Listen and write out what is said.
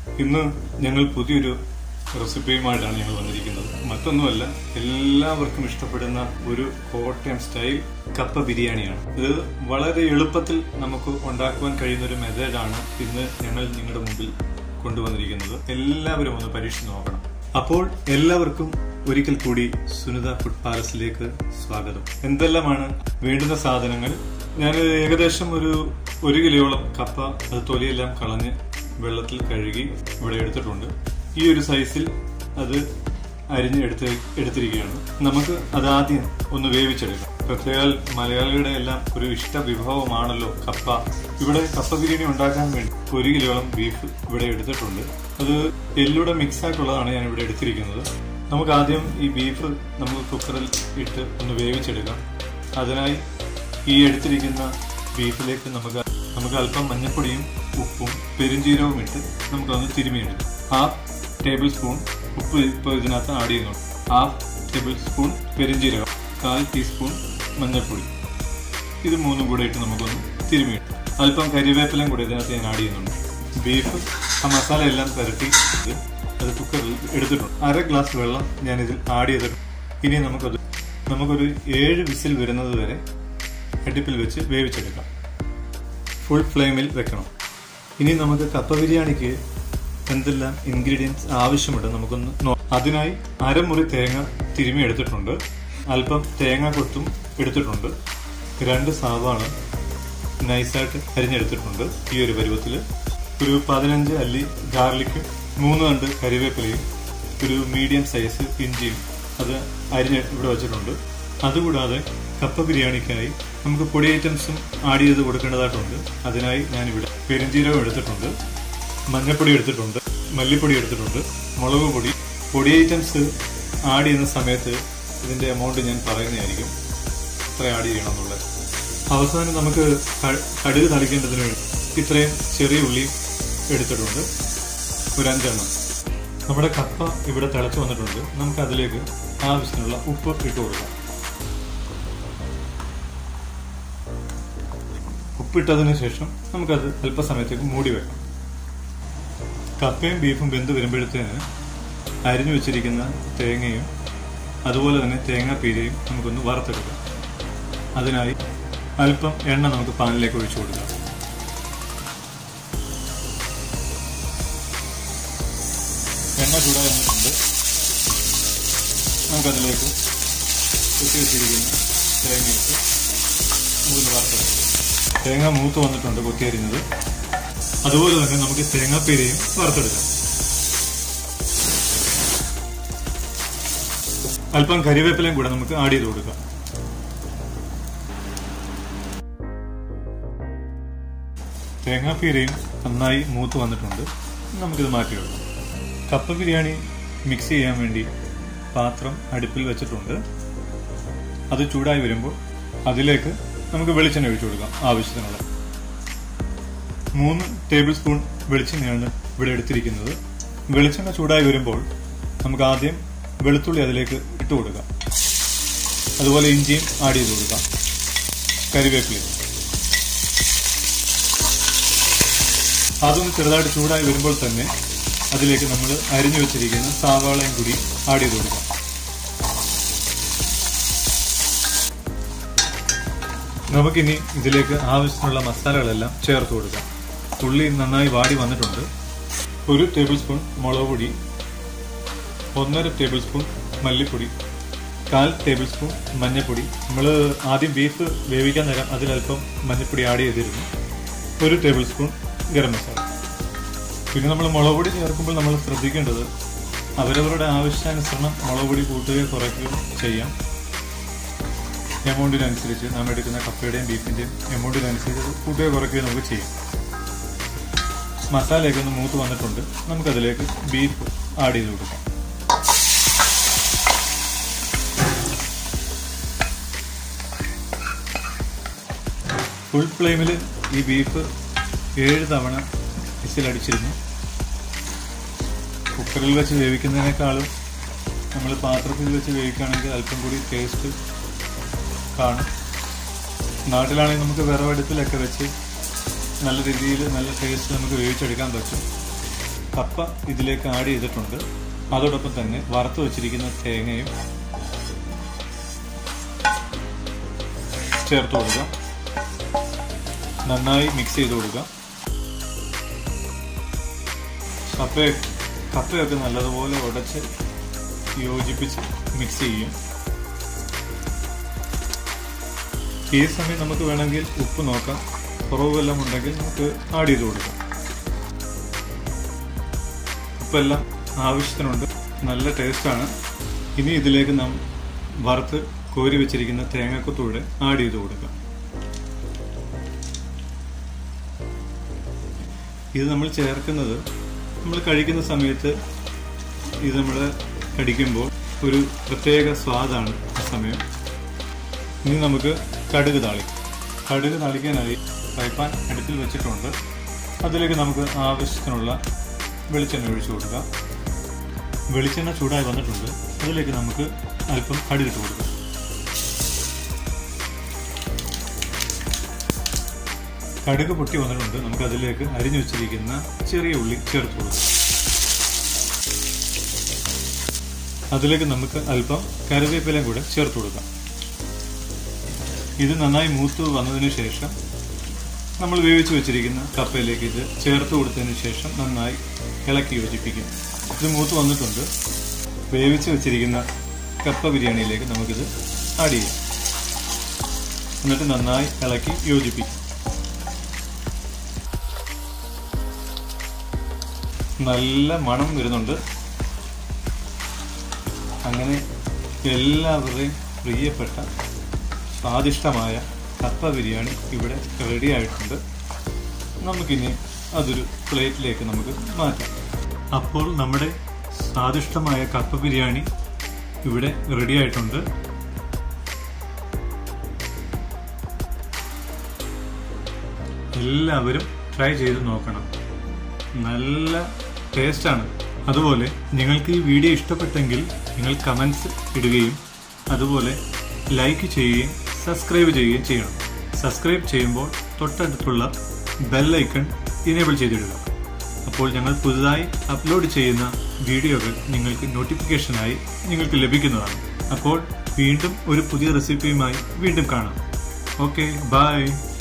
ഇന്ന് ഞങ്ങൾ പുതിയൊരു റെസിപ്പിയുമായിട്ടാണ് ഞങ്ങൾ വന്നിരിക്കുന്നത് മറ്റൊന്നുമല്ല എല്ലാവർക്കും ഇഷ്ടപ്പെടുന്ന ഒരു കോട്ടയം സ്റ്റൈൽ കപ്പ ബിരിയാണിയാണ് ഇത് വളരെ എളുപ്പത്തിൽ നമുക്ക് ഉണ്ടാക്കുവാൻ കഴിയുന്ന ഒരു മെത്തേഡാണ് ഇന്ന് ഞങ്ങൾ നിങ്ങളുടെ മുമ്പിൽ കൊണ്ടുവന്നിരിക്കുന്നത് എല്ലാവരും ഒന്ന് പരീക്ഷിച്ച് നോക്കണം അപ്പോൾ എല്ലാവർക്കും ഒരിക്കൽ കൂടി സുനിത ഫുഡ് പാലസിലേക്ക് സ്വാഗതം എന്തെല്ലാമാണ് വേണ്ടുന്ന സാധനങ്ങൾ ഞാൻ ഏകദേശം ഒരു ഒരു കിലോയോളം കപ്പ അത് തൊലിയെല്ലാം കളഞ്ഞ് വെള്ളത്തിൽ കഴുകി ഇവിടെ എടുത്തിട്ടുണ്ട് ഈ ഒരു സൈസിൽ അത് അരിഞ്ഞ് എടുത്ത് എടുത്തിരിക്കുകയാണ് നമുക്ക് അത് ആദ്യം ഒന്ന് വേവിച്ചെടുക്കാം പ്രത്യേക മലയാളികളുടെ എല്ലാം ഒരു ഇഷ്ട വിഭവമാണല്ലോ കപ്പ ഇവിടെ കപ്പ ബിരിയാണി ഉണ്ടാക്കാൻ വേണ്ടി ഒരു കിലോളം ബീഫ് ഇവിടെ എടുത്തിട്ടുണ്ട് അത് എല്ലൂടെ മിക്സ് ആയിട്ടുള്ളതാണ് ഞാൻ ഇവിടെ എടുത്തിരിക്കുന്നത് നമുക്ക് ആദ്യം ഈ ബീഫ് നമുക്ക് കുക്കറിൽ ഇട്ട് ഒന്ന് വേവിച്ചെടുക്കാം അതിനായി ഈ എടുത്തിരിക്കുന്ന ബീഫിലേക്ക് നമുക്ക് നമുക്ക് അല്പം മഞ്ഞൾപ്പൊടിയും ഉപ്പും പെരുംജീരവും ഇട്ട് നമുക്കൊന്ന് തിരുമിയെടുക്കാം ഹാഫ് ടേബിൾ സ്പൂൺ ഉപ്പ് ഇപ്പോൾ ഇതിനകത്ത് ആഡ് ചെയ്യുന്നുണ്ട് ഹാഫ് ടേബിൾ സ്പൂൺ പെരുംജീരകം കാൽ ടീസ്പൂൺ മഞ്ഞൾപ്പൊടി ഇത് മൂന്നും കൂടെ ഇട്ട് നമുക്കൊന്ന് തിരുമിയിടും അല്പം കരിവേപ്പിലയും കൂടി ഇതിനകത്ത് ഞാൻ ആഡ് ചെയ്യുന്നുണ്ട് ബീഫ് ആ മസാല എല്ലാം പുരട്ടി അത് കുക്കറിൽ എടുത്തിട്ടുണ്ട് അര ഗ്ലാസ് വെള്ളം ഞാൻ ഇതിൽ ആഡ് ചെയ്തിട്ടുണ്ട് ഇനി നമുക്കത് നമുക്കൊരു ഏഴ് വിസിൽ വരുന്നത് വരെ അടുപ്പിൽ വെച്ച് വേവിച്ചെടുക്കാം ഫുൾ ഫ്ലെയിമിൽ വെക്കണം ഇനി നമുക്ക് കപ്പ ബിരിയാണിക്ക് എന്തെല്ലാം ഇൻഗ്രീഡിയൻസ് ആവശ്യമുണ്ട് നമുക്കൊന്ന് നോ- അതിനായി അരമുറി തേങ്ങ തിരുമി എടുത്തിട്ടുണ്ട് അല്പം തേങ്ങ കൊത്തും എടുത്തിട്ടുണ്ട് രണ്ട് സാവാള നൈസായിട്ട് അരിഞ്ഞെടുത്തിട്ടുണ്ട് ഈ ഒരു പരുവത്തിൽ ഒരു പതിനഞ്ച് അല്ലി ഗാർലിക്കും മൂന്ന് കണ്ട് കരിവേപ്പിലയും ഒരു മീഡിയം സൈസ് ഇഞ്ചിയും അത് അരിഞ്ഞ് ഇവിടെ വെച്ചിട്ടുണ്ട് അതുകൂടാതെ കപ്പ ബിരിയാണിക്കായി നമുക്ക് പൊടി ഐറ്റംസും ആഡ് ചെയ്ത് കൊടുക്കേണ്ടതായിട്ടുണ്ട് അതിനായി ഞാനിവിടെ പെരുംജീരകം എടുത്തിട്ടുണ്ട് മഞ്ഞൾപ്പൊടി എടുത്തിട്ടുണ്ട് മല്ലിപ്പൊടി എടുത്തിട്ടുണ്ട് മുളക് പൊടി പൊടി ഐറ്റംസ് ആഡ് ചെയ്യുന്ന സമയത്ത് ഇതിന്റെ എമൗണ്ട് ഞാൻ പറയുന്നതായിരിക്കും എത്ര ആഡ് ചെയ്യണം എന്നുള്ളത് അവസാനം നമുക്ക് ക- കടുക് തളിക്കേണ്ടതിന് വേണ്ടി ഇത്രയും ചെറിയ ഉള്ളി എടുത്തിട്ടുണ്ട് ഒരു അഞ്ചെണ്ണം നമ്മുടെ കപ്പ ഇവിടെ തിളച്ചു വന്നിട്ടുണ്ട് നമുക്ക് അതിലേക്ക് ആവശ്യത്തിനുള്ള ഉപ്പ് ഇട്ട് കൊടുക്കാം ഉപ്പിട്ടതിന് ശേഷം നമുക്കത് അല്പസമയത്തേക്ക് മൂടി വെക്കാം കപ്പയും ബീഫും വെന്ത് വരുമ്പോഴത്തേന് അരിഞ്ഞു വെച്ചിരിക്കുന്ന തേങ്ങയും അതുപോലെ തന്നെ തേങ്ങാപ്പീരയും നമുക്കൊന്ന് വറുത്തെടുക്കാം അതിനായി അല്പം എണ്ണ നമുക്ക് പാനിലേക്ക് ഒഴിച്ചു കൊടുക്കാം എണ്ണ ചൂടായി വന്നിട്ടുണ്ട് നമുക്കതിലേക്ക് കുത്തി വെച്ചിരിക്കുന്ന തേങ്ങയിട്ട് നമുക്കൊന്ന് വറുത്തെടുക്കാം തേങ്ങ മൂത്ത് വന്നിട്ടുണ്ട് കൊത്തിയരിഞ്ഞത് അതുപോലെ തന്നെ നമുക്ക് തേങ്ങാപ്പീരയും വറുത്തെടുക്കാം അല്പം കരിവേപ്പിലയും കൂടെ നമുക്ക് ആഡ് ചെയ്ത് കൊടുക്കാം തേങ്ങാപ്പീരയും നന്നായി മൂത്ത് വന്നിട്ടുണ്ട് നമുക്കിത് മാറ്റി വെക്കാം കപ്പ ബിരിയാണി മിക്സ് ചെയ്യാൻ വേണ്ടി പാത്രം അടുപ്പിൽ വെച്ചിട്ടുണ്ട് അത് ചൂടായി വരുമ്പോൾ അതിലേക്ക് നമുക്ക് വെളിച്ചെണ്ണ ഒഴിച്ചു കൊടുക്കാം ആവശ്യത്തിനുള്ള മൂന്ന് ടേബിൾ സ്പൂൺ വെളിച്ചെണ്ണയാണ് ഇവിടെ എടുത്തിരിക്കുന്നത് വെളിച്ചെണ്ണ ചൂടായി വരുമ്പോൾ നമുക്ക് ആദ്യം വെളുത്തുള്ളി അതിലേക്ക് ഇട്ട് കൊടുക്കാം അതുപോലെ ഇഞ്ചിയും ആഡ് ചെയ്ത് കൊടുക്കാം കരിവേപ്പിലയും അതൊന്ന് ചെറുതായിട്ട് ചൂടായി വരുമ്പോൾ തന്നെ അതിലേക്ക് നമ്മൾ അരിഞ്ഞു വെച്ചിരിക്കുന്ന സാവാളയും കൂടി ആഡ് ചെയ്ത് കൊടുക്കാം നമുക്കിനി ഇതിലേക്ക് ആവശ്യത്തിനുള്ള മസാലകളെല്ലാം ചേർത്ത് കൊടുക്കാം ഉള്ളി നന്നായി വാടി വന്നിട്ടുണ്ട് ഒരു ടേബിൾ സ്പൂൺ മുളക് പൊടി ഒന്നര ടേബിൾ സ്പൂൺ മല്ലിപ്പൊടി കാൽ ടേബിൾ സ്പൂൺ മഞ്ഞൾപ്പൊടി നമ്മൾ ആദ്യം ബീഫ് വേവിക്കാൻ നേരം അതിലല്പം മഞ്ഞൾപ്പൊടി ആഡ് ചെയ്തിരുന്നു ഒരു ടേബിൾ സ്പൂൺ ഗരം മസാല പിന്നെ നമ്മൾ മുളക് പൊടി ചേർക്കുമ്പോൾ നമ്മൾ ശ്രദ്ധിക്കേണ്ടത് അവരവരുടെ ആവശ്യാനുസരണം മുളക് പൊടി കൂട്ടുകയോ കുറയ്ക്കുകയോ ചെയ്യാം എമൗണ്ടിനനുസരിച്ച് നാം എടുക്കുന്ന കപ്പയുടെയും ബീഫിന്റെയും എമൗണ്ടിനനുസരിച്ച് കൂട്ടുകയോ കുറയ്ക്കുകയോ നമുക്ക് ചെയ്യാം മസാലയൊക്കെ ഒന്ന് മൂത്ത് വന്നിട്ടുണ്ട് നമുക്കതിലേക്ക് ബീഫ് ആഡ് ചെയ്ത് കൊടുക്കാം ഫുൾ ഫ്ലെയിമിൽ ഈ ബീഫ് ഏഴ് തവണ വിസിലടിച്ചിരുന്നു കുക്കറിൽ വെച്ച് വേവിക്കുന്നതിനേക്കാളും നമ്മൾ പാത്രത്തിൽ വെച്ച് വേവിക്കുകയാണെങ്കിൽ അല്പം കൂടി ടേസ്റ്റ് കാണും നാട്ടിലാണെങ്കിൽ നമുക്ക് വിറവടുപ്പിലൊക്കെ വെച്ച് നല്ല രീതിയിൽ നല്ല ടേസ്റ്റ് നമുക്ക് വേവിച്ചെടുക്കാൻ പറ്റും കപ്പ ഇതിലേക്ക് ആഡ് ചെയ്തിട്ടുണ്ട് അതോടൊപ്പം തന്നെ വറുത്ത് വെച്ചിരിക്കുന്ന തേങ്ങയും ചേർത്ത് കൊടുക്കുക നന്നായി മിക്സ് ചെയ്ത് കൊടുക്കുക കപ്പ കപ്പയൊക്കെ നല്ലതുപോലെ ഉടച്ച് യോജിപ്പിച്ച് മിക്സ് ചെയ്യും ഈ സമയം നമുക്ക് വേണമെങ്കിൽ ഉപ്പ് നോക്കാം കുറവ് വല്ലതും ഉണ്ടെങ്കിൽ നമുക്ക് ആഡ് ചെയ്ത് കൊടുക്കാം ഉപ്പെല്ലാം ആവശ്യത്തിനുണ്ട് നല്ല ടേസ്റ്റാണ് ഇനി ഇതിലേക്ക് നാം വറുത്ത് കോരി വെച്ചിരിക്കുന്ന തേങ്ങാക്കൊത്തൂടെ ആഡ് ചെയ്ത് കൊടുക്കാം ഇത് നമ്മൾ ചേർക്കുന്നത് നമ്മൾ കഴിക്കുന്ന സമയത്ത് ഇത് നമ്മൾ കടിക്കുമ്പോൾ ഒരു പ്രത്യേക സ്വാദാണ് ആ സമയം ഇനി നമുക്ക് കടുക് താളിക്കാം കടുക് താളിക്കാനായി ഫ്രൈപ്പാൻ അടുപ്പിൽ വെച്ചിട്ടുണ്ട് അതിലേക്ക് നമുക്ക് ആവശ്യത്തിനുള്ള വെളിച്ചെണ്ണ ഒഴിച്ചു കൊടുക്കാം വെളിച്ചെണ്ണ ചൂടായി വന്നിട്ടുണ്ട് അതിലേക്ക് നമുക്ക് അല്പം കടുകിട്ട് കൊടുക്കാം കടുക് പൊട്ടി വന്നിട്ടുണ്ട് നമുക്ക് അതിലേക്ക് അരിഞ്ഞു വെച്ചിരിക്കുന്ന ചെറിയ ഉള്ളി ചേർത്ത് കൊടുക്കാം അതിലേക്ക് നമുക്ക് അല്പം കറിവേപ്പിലയും കൂടെ ചേർത്ത് കൊടുക്കാം ഇത് നന്നായി മൂത്ത് വന്നതിന് ശേഷം നമ്മൾ വേവിച്ച് വെച്ചിരിക്കുന്ന കപ്പയിലേക്ക് ഇത് ചേർത്ത് കൊടുത്തതിന് ശേഷം നന്നായി ഇളക്കി യോജിപ്പിക്കും ഇത് മൂത്ത് വന്നിട്ടുണ്ട് വേവിച്ച് വെച്ചിരിക്കുന്ന കപ്പ ബിരിയാണിയിലേക്ക് നമുക്കിത് ആഡ് ചെയ്യാം എന്നിട്ട് നന്നായി ഇളക്കി യോജിപ്പിക്കും നല്ല മണം വരുന്നുണ്ട് അങ്ങനെ എല്ലാവരുടെയും പ്രിയപ്പെട്ട സ്വാദിഷ്ടമായ കപ്പ ബിരിയാണി ഇവിടെ റെഡി ആയിട്ടുണ്ട് നമുക്കിനി അതൊരു പ്ലേറ്റിലേക്ക് നമുക്ക് മാറ്റാം അപ്പോൾ നമ്മുടെ സ്വാദിഷ്ടമായ കപ്പ ബിരിയാണി ഇവിടെ റെഡി ആയിട്ടുണ്ട് എല്ലാവരും ട്രൈ ചെയ്ത് നോക്കണം നല്ല ടേസ്റ്റാണ് അതുപോലെ നിങ്ങൾക്ക് ഈ വീഡിയോ ഇഷ്ടപ്പെട്ടെങ്കിൽ നിങ്ങൾ കമൻസ് ഇടുകയും അതുപോലെ ലൈക്ക് ചെയ്യുകയും സബ്സ്ക്രൈബ് ചെയ്യുകയും ചെയ്യണം സബ്സ്ക്രൈബ് ചെയ്യുമ്പോൾ തൊട്ടടുത്തുള്ള ബെല്ലൈക്കൺ ഇനേബിൾ ചെയ്തിടുക അപ്പോൾ ഞങ്ങൾ പുതുതായി അപ്ലോഡ് ചെയ്യുന്ന വീഡിയോകൾ നിങ്ങൾക്ക് നോട്ടിഫിക്കേഷനായി നിങ്ങൾക്ക് ലഭിക്കുന്നതാണ് അപ്പോൾ വീണ്ടും ഒരു പുതിയ റെസിപ്പിയുമായി വീണ്ടും കാണാം ഓക്കെ ബൈ